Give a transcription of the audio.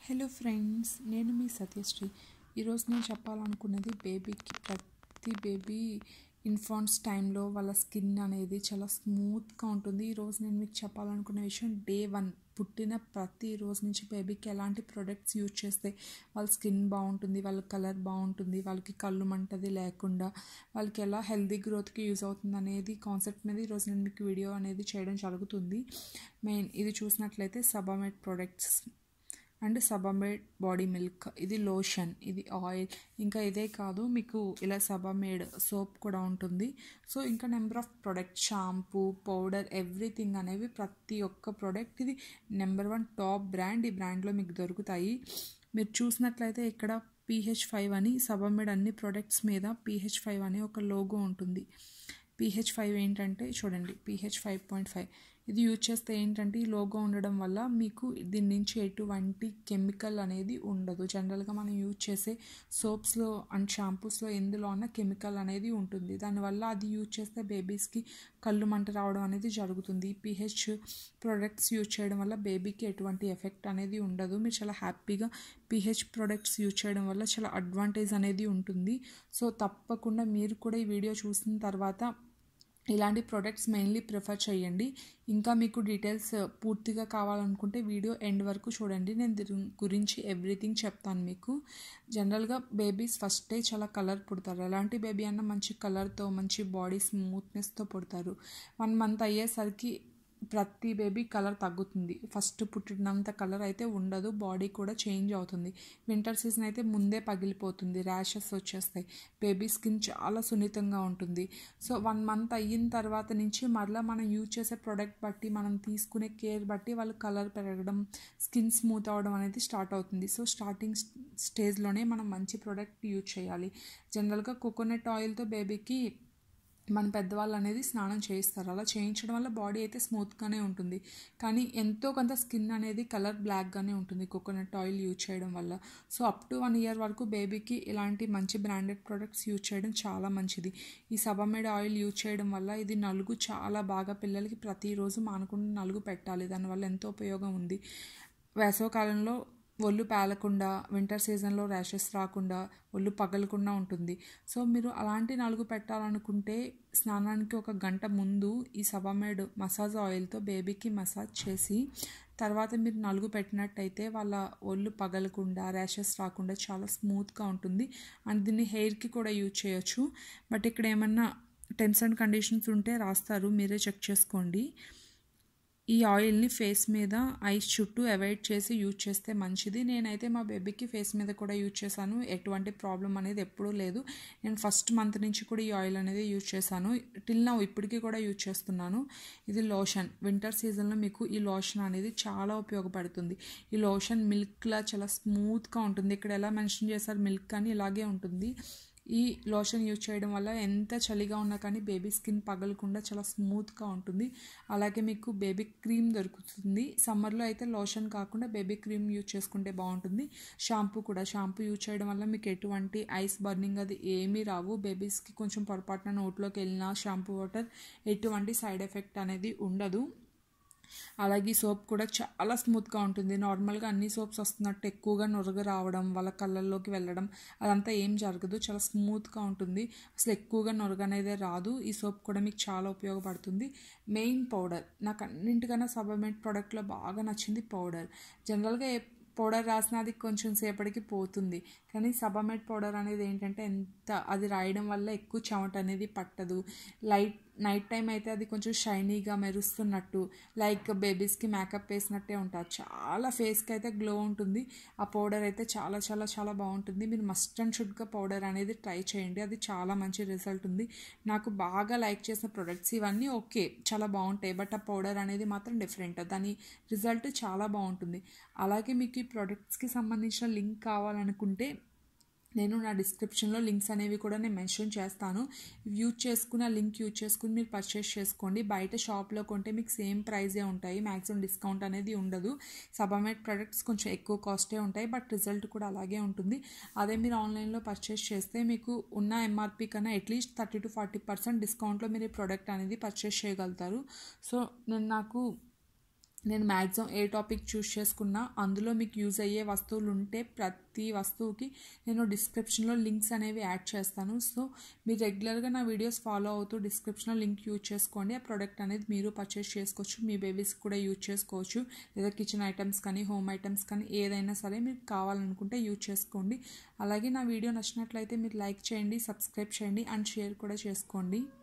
hello friends నేను మీ సత్యశ్రీ ఈరోజు నేను చెప్పాలనుకున్నది బేబీకి ప్రతి బేబీ ఇన్ఫాంట్స్ టైంలో వాళ్ళ స్కిన్ అనేది చాలా స్మూత్గా ఉంటుంది ఈరోజు నేను మీకు చెప్పాలనుకున్న విషయం డే వన్ పుట్టిన ప్రతి రోజు నుంచి బేబీకి ఎలాంటి ప్రొడక్ట్స్ యూజ్ చేస్తే వాళ్ళ స్కిన్ బాగుంటుంది వాళ్ళ కలర్ బాగుంటుంది వాళ్ళకి కళ్ళు మంటది లేకుండా వాళ్ళకి ఎలా హెల్దీ గ్రోత్కి యూజ్ అవుతుంది అనేది కాన్సెప్ట్ మీద ఈరోజు నేను మీకు వీడియో అనేది చేయడం జరుగుతుంది మెయిన్ ఇది చూసినట్లయితే Sebamed products and Sebamed body milk ఇది లోషన్ ఇది ఆయిల్ ఇంకా ఇదే కాదు మీకు ఇలా సబామేడ్ సోప్ కూడా ఉంటుంది సో ఇంకా number of product shampoo powder everything అనేవి ప్రతి ఒక్క ప్రోడక్ట్ ఇది నెంబర్ వన్ టాప్ బ్రాండ్ ఈ బ్రాండ్లో మీకు దొరుకుతాయి మీరు చూసినట్లయితే ఇక్కడ పీహెచ్ ఫైవ్ అని సబామేడ్ అన్ని ప్రొడక్ట్స్ మీద పీహెచ్ ఫైవ్ అని ఒక లోగో ఉంటుంది పీహెచ్ ఫైవ్ ఏంటంటే చూడండి పీహెచ్ ఫైవ్ పాయింట్ ఫైవ్ ఇది యూజ్ చేస్తే ఏంటంటే ఈ లోగో ఉండడం వల్ల మీకు దీని నుంచి ఎటువంటి కెమికల్ అనేది ఉండదు జనరల్గా మనం యూజ్ చేసే సోప్స్లో అండ్ షాంపూస్లో ఎందులో ఉన్న కెమికల్ అనేది ఉంటుంది దానివల్ల అది యూజ్ చేస్తే బేబీస్కి కళ్ళు మంట రావడం అనేది జరుగుతుంది పీహెచ్ ప్రొడక్ట్స్ యూజ్ చేయడం వల్ల బేబీకి ఎటువంటి ఎఫెక్ట్ అనేది ఉండదు మీరు చాలా హ్యాపీగా పీహెచ్ ప్రొడక్ట్స్ యూజ్ చేయడం వల్ల చాలా అడ్వాంటేజ్ అనేది ఉంటుంది సో తప్పకుండా మీరు కూడా ఈ వీడియో చూసిన తర్వాత ఇలాంటి ప్రొడక్ట్స్ మెయిన్లీ ప్రిఫర్ చేయండి ఇంకా మీకు డీటెయిల్స్ పూర్తిగా కావాలనుకుంటే వీడియో ఎండ్ వరకు చూడండి నేను దీని గురించి ఎవ్రీథింగ్ చెప్తాను మీకు జనరల్గా బేబీస్ ఫస్ట్ డే చాలా కలర్ పుడతారు ఎలాంటి బేబీ అన్న మంచి కలర్తో మంచి బాడీ స్మూత్నెస్తో పుడతారు వన్ మంత్ అయ్యేసరికి ప్రతి బేబీ కలర్ తగ్గుతుంది ఫస్ట్ పుట్టినంత కలర్ అయితే ఉండదు బాడీ కూడా చేంజ్ అవుతుంది వింటర్ సీజన్ అయితే ముందే పగిలిపోతుంది ర్యాషెస్ వచ్చేస్తాయి బేబీ స్కిన్ చాలా సున్నితంగా ఉంటుంది సో వన్ మంత్ అయిన తర్వాత నుంచి మరలా మనం యూజ్ చేసే ప్రోడక్ట్ బట్టి మనం తీసుకునే కేర్ బట్టి వాళ్ళు కలర్ పెరగడం స్కిన్ స్మూత్ అవ్వడం అనేది స్టార్ట్ అవుతుంది సో స్టార్టింగ్ స్టేజ్లోనే మనం మంచి ప్రోడక్ట్ యూజ్ చేయాలి జనరల్గా కోకోనట్ ఆయిల్తో బేబీకి మన పెద్దవాళ్ళు అనేది స్నానం చేయిస్తారు అలా చేయించడం వల్ల బాడీ అయితే స్మూత్గానే ఉంటుంది కానీ ఎంతో కొంత స్కిన్ అనేది కలర్ బ్లాక్గానే ఉంటుంది కోకోనట్ ఆయిల్ యూజ్ చేయడం వల్ల so up to one year వరకు బేబీకి ఇలాంటి మంచి బ్రాండెడ్ ప్రొడక్ట్స్ యూజ్ చేయడం చాలా మంచిది ఈ సబమేడ్ ఆయిల్ యూజ్ చేయడం వల్ల ఇది నలుగు చాలా బాగా పిల్లలకి ప్రతిరోజు మానకుండా నలుగు పెట్టాలి దానివల్ల ఎంతో ఉపయోగం ఉంది వేసవకాలంలో ఒళ్ళు పేలకుండా వింటర్ సీజన్లో ర్యాషెస్ రాకుండా ఒళ్ళు పగలకుండా ఉంటుంది సో మీరు అలాంటి నలుగు పెట్టాలనుకుంటే స్నానానికి ఒక గంట ముందు ఈ సబామేడ్ మసాజ్ ఆయిల్తో బేబీకి మసాజ్ చేసి తర్వాత మీరు నలుగు పెట్టినట్టయితే వాళ్ళ ఒళ్ళు పగలకుండా ర్యాషెస్ రాకుండా చాలా స్మూత్గా ఉంటుంది అండ్ దీన్ని హెయిర్కి కూడా యూజ్ చేయొచ్చు బట్ ఇక్కడ ఏమన్నా టెన్స్ అండ్ కండిషన్స్ ఉంటే రాస్తారు మీరే చెక్ చేసుకోండి ఈ ఆయిల్ని ఫేస్ మీద ఐస్ చుట్టూ అవాయిడ్ చేసి యూజ్ చేస్తే మంచిది నేనైతే మా బేబీకి ఫేస్ మీద కూడా యూజ్ చేశాను ఎటువంటి ప్రాబ్లం అనేది ఎప్పుడూ లేదు నేను ఫస్ట్ మంత్ నుంచి కూడా ఈ ఆయిల్ అనేది యూజ్ చేశాను టిల్ నా ఇప్పటికీ కూడా యూజ్ చేస్తున్నాను ఇది లోషన్ వింటర్ సీజన్లో మీకు ఈ లోషన్ అనేది చాలా ఉపయోగపడుతుంది ఈ లోషన్ మిల్క్లా చాలా స్మూత్గా ఉంటుంది ఇక్కడ ఎలా మెన్షన్ చేశారు మిల్క్ అని ఇలాగే ఉంటుంది ఈ లోషన్ యూజ్ చేయడం వల్ల ఎంత చలిగా ఉన్నా కానీ బేబీ స్కిన్ పగలకుండా చాలా స్మూత్గా ఉంటుంది అలాగే మీకు బేబీ క్రీమ్ దొరుకుతుంది సమ్మర్లో అయితే లోషన్ కాకుండా బేబీ క్రీమ్ యూజ్ చేసుకుంటే బాగుంటుంది షాంపూ కూడా షాంపూ యూజ్ చేయడం వల్ల మీకు ఎటువంటి ఐస్ బర్నింగ్ అది ఏమీ రావు బేబీస్కి కొంచెం పొరపాటున నోట్లోకి వెళ్ళినా షాంపూ వాటర్ ఎటువంటి సైడ్ ఎఫెక్ట్ అనేది ఉండదు అలాగే సోప్ కూడా చాలా స్మూత్గా ఉంటుంది నార్మల్గా అన్ని సోప్స్ వస్తున్నట్టు ఎక్కువగా నొరగ రావడం వాళ్ళ కళ్ళల్లోకి వెళ్ళడం అదంతా ఏం జరగదు చాలా స్మూత్గా ఉంటుంది అసలు ఎక్కువగా నొరగ అనేది రాదు ఈ సోప్ కూడా మీకు చాలా ఉపయోగపడుతుంది మెయిన్ పౌడర్ నాకు అన్నింటికన్నా సబమెట్ ప్రోడక్ట్లో బాగా నచ్చింది పౌడర్ జనరల్గా పౌడర్ రాసిన అది కొంచెం సేపటికి పోతుంది కానీ సబామెట్ పౌడర్ అనేది ఏంటంటే ఎంత అది రాయడం వల్ల ఎక్కువ చెమట అనేది పట్టదు లైట్ నైట్ టైం అయితే అది కొంచెం షైనీగా మెరుస్తున్నట్టు లైక్ బేబీస్కి మేకప్ వేసినట్టే ఉంటుంది చాలా ఫేస్కి అయితే గ్లో ఉంటుంది ఆ పౌడర్ అయితే చాలా చాలా చాలా బాగుంటుంది మీరు మస్ట్ అండ్ షుడ్గా పౌడర్ అనేది ట్రై చేయండి అది చాలా మంచి రిజల్ట్ ఉంది నాకు బాగా లైక్ చేసిన ప్రొడక్ట్స్ ఇవన్నీ ఓకే చాలా బాగుంటాయి బట్ ఆ పౌడర్ అనేది మాత్రం డిఫరెంట్ దాని రిజల్ట్ చాలా బాగుంటుంది అలాగే మీకు ఈ ప్రొడక్ట్స్కి సంబంధించిన లింక్ కావాలనుకుంటే నేను నా డిస్క్రిప్షన్లో లింక్స్ అనేవి కూడా నేను మెన్షన్ చేస్తాను యూజ్ చేసుకున్న లింక్ యూజ్ చేసుకుని మీరు పర్చేస్ చేసుకోండి బయట షాప్లో కొంటే మీకు సేమ్ ప్రైజే ఉంటాయి మ్యాక్సిమం డిస్కౌంట్ అనేది ఉండదు సబామెట్ ప్రొడక్ట్స్ కొంచెం ఎక్కువ కాస్టే ఉంటాయి బట్ రిజల్ట్ కూడా అలాగే ఉంటుంది అదే మీరు ఆన్లైన్లో పర్చేస్ చేస్తే మీకు ఉన్న ఎంఆర్పి కన్నా at least thirty to forty percent డిస్కౌంట్లో మీరు ఈ ప్రోడక్ట్ అనేది పర్చేస్ చేయగలుగుతారు సో నేను నాకు నేను మ్యాక్సిమం ఏ టాపిక్ చూస్ చేసుకున్నా అందులో మీకు యూజ్ అయ్యే వస్తువులు ఉంటే ప్రతి వస్తువుకి నేను డిస్క్రిప్షన్లో లింక్స్ అనేవి యాడ్ చేస్తాను సో మీరు రెగ్యులర్గా నా వీడియోస్ ఫాలో అవుతూ డిస్క్రిప్షన్లో లింక్ యూజ్ చేసుకోండి ఆ ప్రోడక్ట్ అనేది మీరు పర్చేస్ చేసుకోవచ్చు మీ బేబీస్కి కూడా యూజ్ చేసుకోవచ్చు లేదా కిచెన్ ఐటమ్స్ కానీ హోమ్ ఐటమ్స్ కానీ ఏదైనా సరే మీకు కావాలనుకుంటే యూజ్ చేసుకోండి అలాగే నా వీడియో నచ్చినట్లయితే మీరు లైక్ చేయండి సబ్స్క్రైబ్ చేయండి అండ్ షేర్ కూడా చేసుకోండి